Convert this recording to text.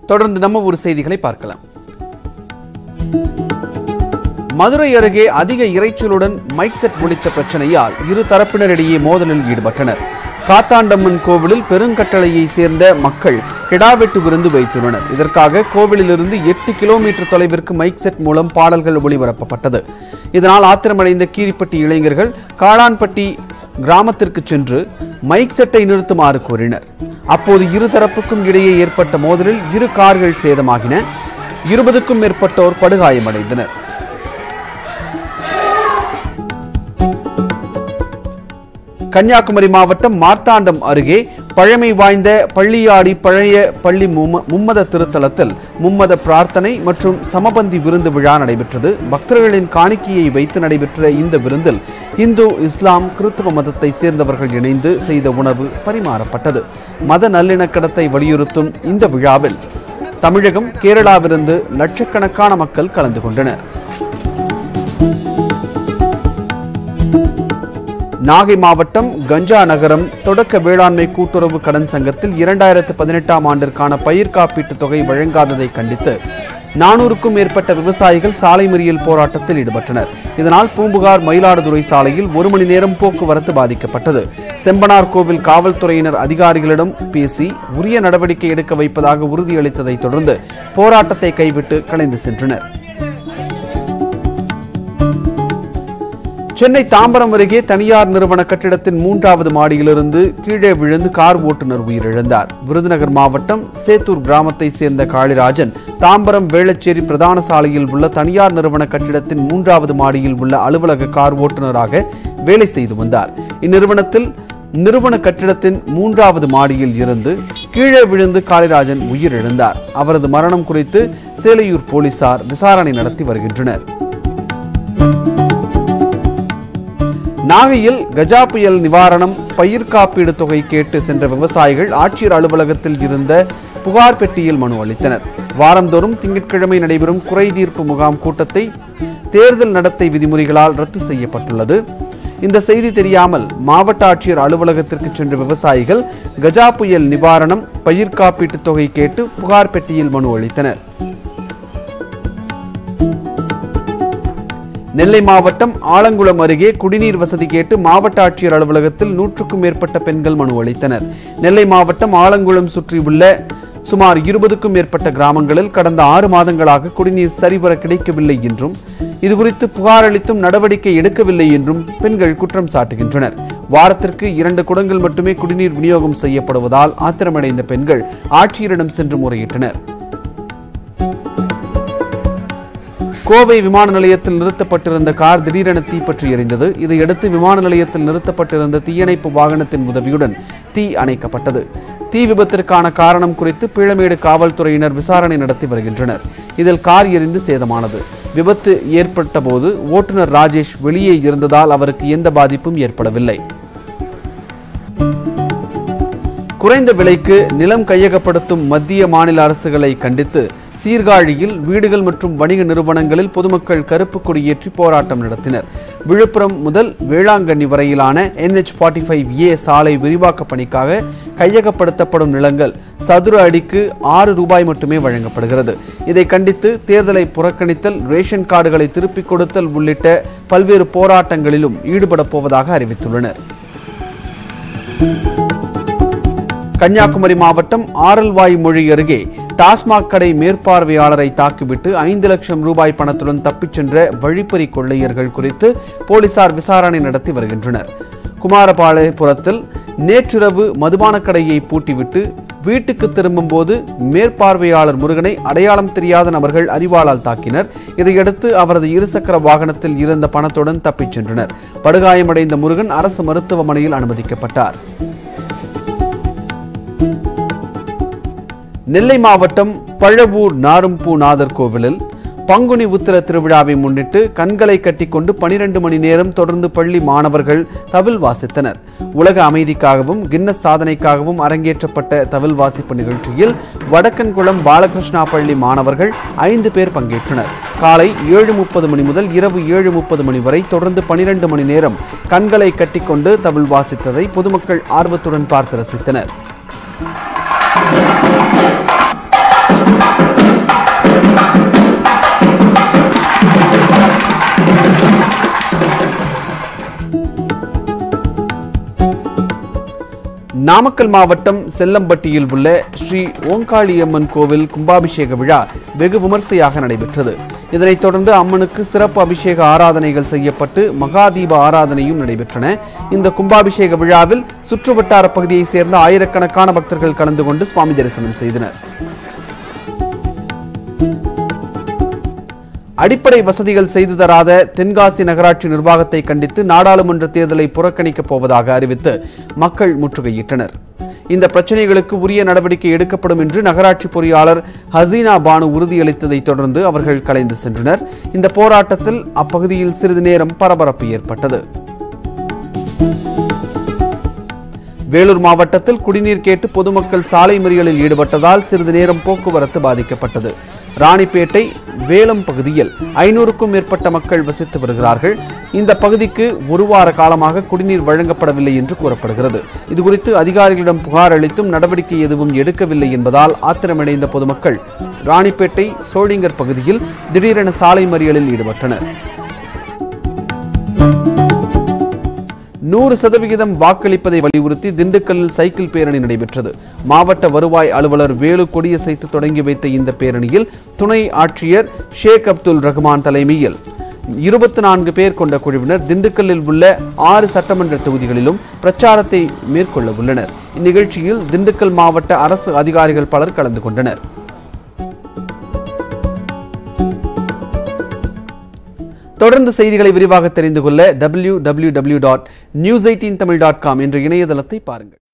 தொடர்ந்து நம்ம ஒரு செய்திகளை பார்க்கலாம் மதுரை அருகே அதிக இரைச்சலுடன் மைக் செட் ஒலித்த பிரச்சனையால் இரு தரப்பினரிடையே மோதலில் ஈடுபட்டனர் காத்தாண்டம்மன் கோவிலில் பெருங்கட்டளையை சேர்ந்த மக்கள் கிடாவெட்டு விருந்து வைத்துள்ளனர் இதற்காக கோவிலிலிருந்து எட்டு கிலோமீட்டர் தொலைவிற்கு மைக் செட் மூலம் பாடல்கள் ஒளிபரப்பப்பட்டது இதனால் ஆத்திரமடைந்த கீரிப்பட்டி இளைஞர்கள் காளான்பட்டி கிராமத்திற்கு சென்று மைக் செட்டை நிறுத்துமாறு கோரினர் அப்போது இரு தரப்புக்கும் இடையே ஏற்பட்ட மோதலில் இரு கார்கள் சேதமாகின இருபதுக்கும் மேற்பட்டோர் படுகாயமடைந்தனர் கன்னியாகுமரி மாவட்டம் மார்த்தாண்டம் அருகே பழமை வாய்ந்த பள்ளியாடி பழைய பள்ளி மும்ம- மும்மத திருத்தலத்தில் மும்மத பிரார்த்தனை மற்றும் சமபந்தி விருந்து விழா நடைபெற்றது பக்தர்களின் காணிக்கையை வைத்து நடைபெற்ற இந்த விருந்தில் இந்து இஸ்லாம் கிறிஸ்தவ மதத்தை சேர்ந்தவர்கள் இணைந்து செய்த உணவு பரிமாறப்பட்டது மத நல்லிணக்கணத்தை வலியுறுத்தும் இந்த விழாவில் தமிழகம் கேரளாவிலிருந்து லட்சக்கணக்கான மக்கள் கலந்து கொண்டனர் நாகை மாவட்டம் கஞ்சா நகரம் தொடக்க வேளாண்மை கூட்டுறவு கடன் சங்கத்தில் இரண்டாயிரத்து பதினெட்டாம் ஆண்டிற்கான பயிர் காப்பீட்டுத் தொகை வழங்காததை கண்டித்து நானூறுக்கும் மேற்பட்ட விவசாயிகள் சாலை மறியல் போராட்டத்தில் ஈடுபட்டனர் இதனால் பூம்புகார் மயிலாடுதுறை சாலையில் ஒரு மணி நேரம் போக்குவரத்து பாதிக்கப்பட்டது செம்பனார் கோவில் காவல்துறையினர் அதிகாரிகளிடம் பேசி உரிய நடவடிக்கை எடுக்க வைப்பதாக உறுதியளித்ததைத் தொடர்ந்து போராட்டத்தை கைவிட்டு கலைந்து சென்றனர் சென்னை தாம்பரம் அருகே தனியார் நிறுவன கட்டிடத்தின் மூன்றாவது மாடியிலிருந்து கீழே விழுந்து கார் ஓட்டுநர் உயிரிழந்தார் விருதுநகர் மாவட்டம் சேத்தூர் கிராமத்தை சேர்ந்த காளிராஜன் தாம்பரம் வேளச்சேரி பிரதான சாலையில் உள்ள தனியார் நிறுவன கட்டிடத்தின் மூன்றாவது மாடியில் உள்ள அலுவலக கார் ஓட்டுநராக வேலை செய்து வந்தார் இந்நிறுவனத்தில் நிறுவன கட்டிடத்தின் மூன்றாவது மாடியில் இருந்து கீழே விழுந்து காளிராஜன் உயிரிழந்தார் அவரது மரணம் குறித்து சேலையூர் போலீசார் விசாரணை நடத்தி வருகின்றனர் நாகையில் கஜா புயல் நிவாரணம் பயிர் காப்பீடு தொகை கேட்டு சென்ற விவசாயிகள் ஆட்சியர் அலுவலகத்தில் இருந்த புகார் பெட்டியில் மனு அளித்தனர் வாரந்தோறும் திங்கட்கிழமை நடைபெறும் குறை தீர்ப்பு முகாம் கூட்டத்தை தேர்தல் நடத்தை விதிமுறைகளால் ரத்து செய்யப்பட்டுள்ளது இந்த செய்தி தெரியாமல் மாவட்ட ஆட்சியர் அலுவலகத்திற்கு சென்ற விவசாயிகள் கஜா புயல் நிவாரணம் பயிர் காப்பீட்டு தொகை கேட்டு புகார் பெட்டியில் மனு அளித்தனர் நெல்லை மாவட்டம் ஆலங்குளம் அருகே குடிநீர் வசதி கேட்டு மாவட்ட ஆட்சியர் அலுவலகத்தில் நூற்றுக்கும் மேற்பட்ட பெண்கள் மனு அளித்தனர் நெல்லை மாவட்டம் ஆலங்குளம் சுற்றியுள்ள சுமார் இருபதுக்கும் மேற்பட்ட கிராமங்களில் கடந்த ஆறு மாதங்களாக குடிநீர் சரிவர கிடைக்கவில்லை என்றும் இதுகுறித்து புகார் அளித்தும் நடவடிக்கை எடுக்கவில்லை என்றும் பெண்கள் குற்றம் சாட்டுகின்றனர் வாரத்திற்கு இரண்டு குடங்கள் மட்டுமே குடிநீர் விநியோகம் செய்யப்படுவதால் ஆத்திரமடைந்த பெண்கள் ஆட்சியரிடம் சென்று முறையிட்டனர் கோவை விமான நிலையத்தில் நிறுத்தப்பட்டிருந்த கார் திடீரென தீப்பற்றி எரிந்தது இதையடுத்து விமான நிலையத்தில் நிறுத்தப்பட்டிருந்த தீயணைப்பு வாகனத்தின் உதவியுடன் தீ அணைக்கப்பட்டது தீ விபத்திற்கான காரணம் குறித்து பீளமேடு காவல்துறையினர் விசாரணை நடத்தி வருகின்றனர் இதில் கார் எரிந்து சேதமானது விபத்து ஏற்பட்ட போது ஓட்டுநர் ராஜேஷ் வெளியே இருந்ததால் அவருக்கு எந்த பாதிப்பும் ஏற்படவில்லை குறைந்த விலைக்கு நிலம் கையகப்படுத்தும் மத்திய மாநில அரசுகளை கண்டித்து சீர்காழியில் வீடுகள் மற்றும் வணிக நிறுவனங்களில் பொதுமக்கள் கருப்பு கொடியேற்றி போராட்டம் நடத்தினர் விழுப்புரம் முதல் வேளாங்கண்ணி வரையிலான NH 45 ஃபைவ் ஏ சாலை விரிவாக்க பணிக்காக கையகப்படுத்தப்படும் நிலங்கள் சதுர அடிக்கு ஆறு ரூபாய் மட்டுமே வழங்கப்படுகிறது இதை கண்டித்து தேர்தலை புறக்கணித்தல் ரேஷன் கார்டுகளை திருப்பிக் கொடுத்தல் உள்ளிட்ட பல்வேறு போராட்டங்களிலும் ஈடுபடப் போவதாக அறிவித்துள்ளனர் கன்னியாகுமரி மாவட்டம் ஆரல்வாய் மொழி அருகே டாஸ்மாக் கடை மேற்பார்வையாளரை தாக்கிவிட்டு ஐந்து லட்சம் ரூபாய் பணத்துடன் தப்பிச் சென்ற வழிப்பறி கொள்ளையர்கள் குறித்து போலீசார் விசாரணை நடத்தி வருகின்றனர் குமாரபாளையபுரத்தில் நேற்றிரவு மதுபான கடையை பூட்டிவிட்டு வீட்டுக்கு திரும்பும்போது மேற்பார்வையாளர் முருகனை அடையாளம் தெரியாத நபர்கள் அறிவாளால் தாக்கினர் இதையடுத்து அவரது இருசக்கர வாகனத்தில் இருந்த பணத்துடன் தப்பிச் சென்றனர் படுகாயமடைந்த முருகன் அரசு மருத்துவமனையில் அனுமதிக்கப்பட்டார் நெல்லை மாவட்டம் பழவூர் நாரும்பூ நாதர் கோவிலில் பங்குனி உத்திர திருவிழாவை முன்னிட்டு கண்களை கட்டிக்கொண்டு பனிரெண்டு மணி நேரம் தொடர்ந்து பள்ளி மாணவர்கள் தவில் வாசித்தனர் உலக அமைதிக்காகவும் கின்னஸ் சாதனைக்காகவும் அரங்கேற்றப்பட்ட தவில் வாசிப்பு நிகழ்ச்சியில் வடக்கன்குளம் பாலகிருஷ்ணா பள்ளி மாணவர்கள் ஐந்து பேர் பங்கேற்றனர் காலை ஏழு முப்பது மணி முதல் இரவு ஏழு முப்பது மணி வரை தொடர்ந்து பனிரெண்டு மணி நேரம் கண்களை கட்டிக்கொண்டு தவில் வாசித்ததை பொதுமக்கள் ஆர்வத்துடன் பார்த்து ரசித்தனர் நாமக்கல் மாவட்டம் செல்லம்பட்டியில் உள்ள ஸ்ரீ ஓங்காளியம்மன் கோவில் கும்பாபிஷேக விழா வெகு விமர்சையாக நடைபெற்றது இதனைத் தொடர்ந்து அம்மனுக்கு சிறப்பு அபிஷேக ஆராதனைகள் செய்யப்பட்டு மகாதீப ஆராதனையும் நடைபெற்றன இந்த கும்பாபிஷேக விழாவில் சுற்றுவட்டார பகுதியைச் சேர்ந்த ஆயிரக்கணக்கான பக்தர்கள் கலந்து கொண்டு சுவாமி தரிசனம் செய்தனர் அடிப்படை வசதிகள் செய்து தராத தென்காசி நகராட்சி நிர்வாகத்தை கண்டித்து நாடாளுமன்ற தேர்தலை புறக்கணிக்கப் போவதாக அறிவித்து மக்கள் முற்றுகையிட்டனர் இந்த பிரச்சனைகளுக்கு உரிய நடவடிக்கை எடுக்கப்படும் என்று நகராட்சி பொறியாளர் ஹசீனா பானு உறுதியளித்ததைத் தொடர்ந்து அவர்கள் கலைந்து சென்றனர் இந்த போராட்டத்தில் அப்பகுதியில் சிறிது நேரம் பரபரப்பு ஏற்பட்டது வேலூர் மாவட்டத்தில் குடிநீர் கேட்டு பொதுமக்கள் சாலை மறியலில் ஈடுபட்டதால் சிறிது நேரம் போக்குவரத்து பாதிக்கப்பட்டது ராணிப்பேட்டை வேலம் பகுதியில் ஐநூறுக்கும் மேற்பட்ட மக்கள் வசித்து வருகிறார்கள் இந்த பகுதிக்கு ஒரு வார காலமாக குடிநீர் வழங்கப்படவில்லை என்று கூறப்படுகிறது இதுகுறித்து அதிகாரிகளிடம் புகார் அளித்தும் நடவடிக்கை எதுவும் எடுக்கவில்லை என்பதால் ஆத்திரமடைந்த பொதுமக்கள் ராணிப்பேட்டை சோழிங்கர் பகுதியில் திடீரென சாலை மறியலில் ஈடுபட்டனர் நூறு சதவிகிதம் வாக்களிப்பதை வலியுறுத்தி திண்டுக்கல்லில் சைக்கிள் பேரணி நடைபெற்றது மாவட்ட வருவாய் அலுவலர் வேலு கொடியசைத்து தொடங்கி வைத்த இந்த பேரணியில் துணை ஆட்சியர் ஷேக் அப்துல் ரஹ்மான் தலைமையில் இருபத்தி நான்கு பேர் கொண்ட குழுவினர் திண்டுக்கல்லில் உள்ள ஆறு சட்டமன்ற தொகுதிகளிலும் பிரச்சாரத்தை மேற்கொள்ள உள்ளனர் இந்நிகழ்ச்சியில் திண்டுக்கல் மாவட்ட அரசு அதிகாரிகள் பலர் கலந்து கொண்டனர் தொடர்ந்து செய்திகளை விரிவாக தெரிந்து கொள்ள W W W dot news eighteen Tamil dot com என்ற இணையதளத்தை பாருங்கள்